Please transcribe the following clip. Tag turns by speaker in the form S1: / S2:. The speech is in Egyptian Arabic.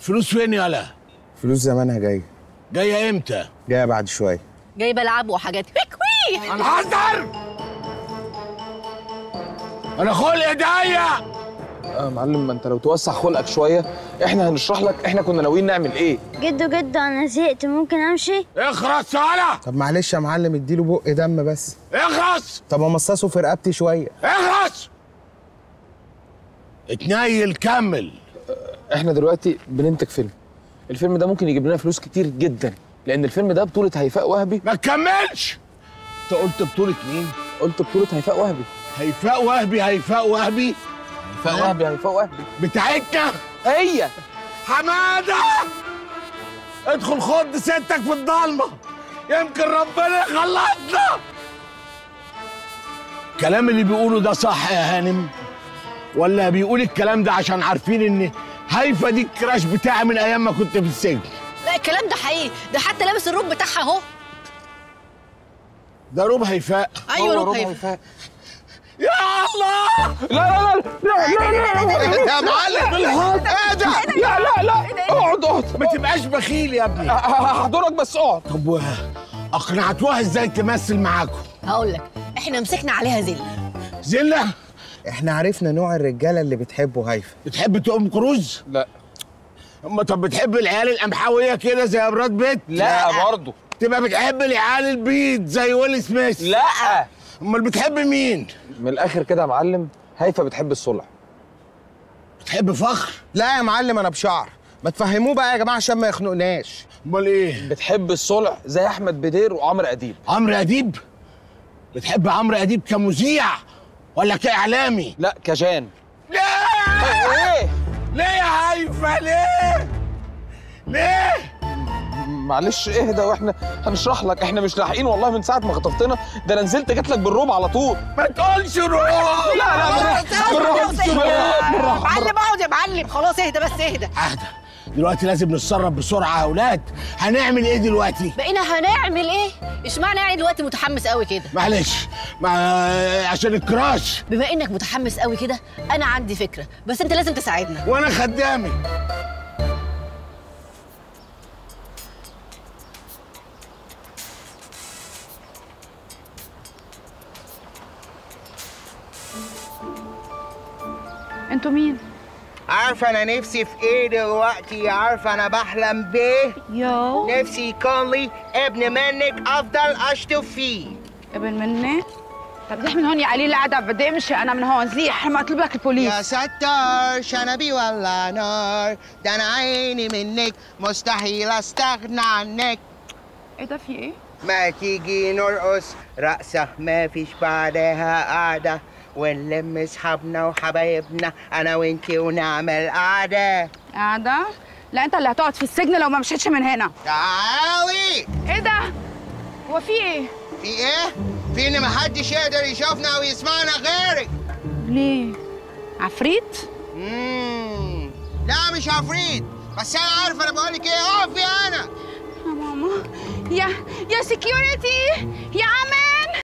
S1: فلوس فين يالا
S2: فلوس زمانها جايه
S1: جايه امتى
S2: جايه بعد شويه
S3: جايبه لعب وحاجات ويك وي
S1: هنهزر انا خلقي ضيق
S4: آه معلم ما انت لو توسع خلقك شويه احنا هنشرح لك احنا كنا ناويين نعمل ايه
S5: جدو جدو انا زهقت ممكن امشي
S1: اخرس يالا
S2: طب معلش يا معلم اديله بق دم بس
S1: اخرس
S2: طب امصصه في رقبتي شويه
S1: اخرس اتنيل كمل
S4: احنا دلوقتي بننتج فيلم الفيلم ده ممكن يجيب لنا فلوس كتير جدا لان الفيلم ده بطوله هيفاء وهبي
S1: ما تكملش انت قلت بطولة مين؟
S4: قلت بطوله هيفاء وهبي
S1: هيفاء وهبي هيفاء وهبي
S4: هيفاء وهبي هيفاء وهبي
S1: بتاعتنا
S4: هي
S1: حمادة ادخل خد ستك في الضلمة يمكن ربنا يخلصنا الكلام اللي بيقوله ده صح يا هانم ولا بيقول الكلام ده عشان عارفين ان هيفا دي الكراش بتاعي من ايام ما كنت في السجن
S3: لا الكلام ده حقيقي ده حتى لابس الروب بتاعها اهو
S1: ده روب هيفاء
S3: ايوه
S4: هو
S3: روب
S4: ربع
S3: هيفا
S4: هيفاء
S1: يا الله
S4: لا لا لا لا لا لا
S1: يا معلم ايه ده
S4: لا لا لا اقعد اقعد
S1: ما تبقاش بخيل يا ابني
S4: هحضرك بس اقعد
S1: طب و- اقنعتوها ازاي تمثل معاكم
S3: هقول لك احنا مسكنا عليها زل
S1: زله
S2: احنا عرفنا نوع الرجاله اللي بتحبه هيفا
S1: بتحب تقوم كروز
S4: لا
S1: اما طب بتحب العيال القمحويه كده زي براد بيت
S4: لا برضه
S1: تبقى بتحب العيال البيض زي ويل سميث
S4: لا
S1: امال بتحب مين
S4: من الاخر كده يا معلم هيفا بتحب الصلح
S1: بتحب فخر
S2: لا يا معلم انا بشعر ما تفهموه بقى يا جماعه عشان ما يخنقناش
S1: امال ايه
S4: بتحب الصلح زي احمد بدير وعمرو اديب
S1: عمرو اديب بتحب عمرو اديب كمذيع ولا كاعلامي
S4: لا كجان
S1: ليه
S4: ايه
S1: ليه يا هيفا ليه ليه
S4: معلش اهدى واحنا هنشرح لك احنا مش لاحقين والله من ساعه ما خطفتنا ده انا نزلت جات لك بالروب على طول
S1: ما تقولش روح
S4: لا لا بالراحه بالراحه بالراحه
S3: معلم اقعد يا معلم خلاص اهدى بس اهدى
S1: اهدى دلوقتي لازم نتصرف بسرعه يا اولاد هنعمل ايه دلوقتي
S3: بقينا هنعمل ايه اشمعنى يعني دلوقتي متحمس قوي كده
S1: معلش مع... عشان الكراش
S3: بما انك متحمس قوي كده انا عندي فكره بس انت لازم تساعدنا
S1: وانا خدامي
S6: انتوا مين؟
S7: عارفة أنا نفسي في إيه دلوقتي؟ عارفة أنا بحلم بإيه؟
S6: يو
S7: نفسي يكون لي ابن منك أفضل أشطب فيه.
S6: ابن مني طب زيح من هون يا قليل قاعدة بدي امشي انا من هون زيح ما اطلب لك البوليس
S7: يا ستار شنبي ولا نار ده أنا عيني منك مستحيل أستغنى عنك.
S6: ايه ده في ايه؟
S7: ما تيجي نرقص رقصة ما فيش بعدها قعدة ونلم اصحابنا وحبايبنا انا وانتي ونعمل قعدة
S6: قاعدة؟ لا انت اللي هتقعد في السجن لو ما مشيتش من هنا
S7: تعالي
S6: ايه ده؟ هو في ايه؟
S7: في ايه؟ في ان محدش يقدر يشوفنا او يسمعنا غيرك
S6: ليه؟ عفريت؟
S7: مم. لا مش عفريت بس انا عارف انا بقول لك ايه اقفي انا
S6: يا ماما يا يا سكيورتي يا عم